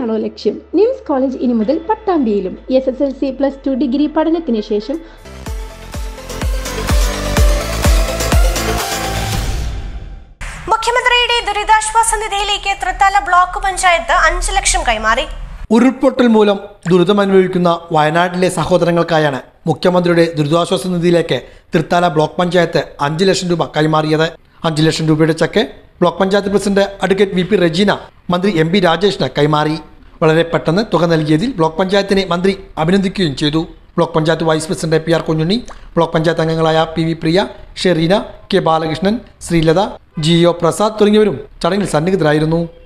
ഇതാണോ ലക്ഷ്യം nymphs college ഇനി മുതൽ പട്ടാമ്പിയിലും S S L C plus two degree പഠനത്തിന് ശേഷം മുഖ്യമന്ത്രിയുടെ ദുരിതാശ്വാസ നിധിയിലേക്ക് തൃത്താല ബ്ലോക്ക് പഞ്ചായത്ത് അഞ്ച് ലക്ഷം കൈമാറി ഉരുൾപൊട്ടൽ മൂലം ദുരിതമനുഭവിക്കുന്ന വയനാട്ടിലെ സഹോദരങ്ങൾക്കായാണ് മുഖ്യമന്ത്രിയുടെ ദുരിതാശ്വാസ നിധിയിലേക്ക് തൃത്താല ബ്ലോക്ക് പഞ്ചായത്ത് അഞ്ച് ലക്ഷം രൂപ കൈമാറിയത് അഞ്ച് ലക്ഷം രൂപയുടെ cheque block panchayat president advocate V P Regina മന്ത്രി എം പി രാജേഷിന് കൈമാറി വളരെ പെട്ടെന്ന് തുക നൽകിയതിൽ ബ്ലോക്ക് പഞ്ചായത്തിനെ മന്ത്രി അഭിനന്ദിക്കുകയും ചെയ്തു block panchayat vice president P R Kunhunni block panchayat അംഗങ്ങളായ P V Priya Sherina K Balakrishnan Sreelatha G O Prasad തുടങ്ങിയവരും ചടങ്ങിൽ സന്നിഹിതരായിരുന്നു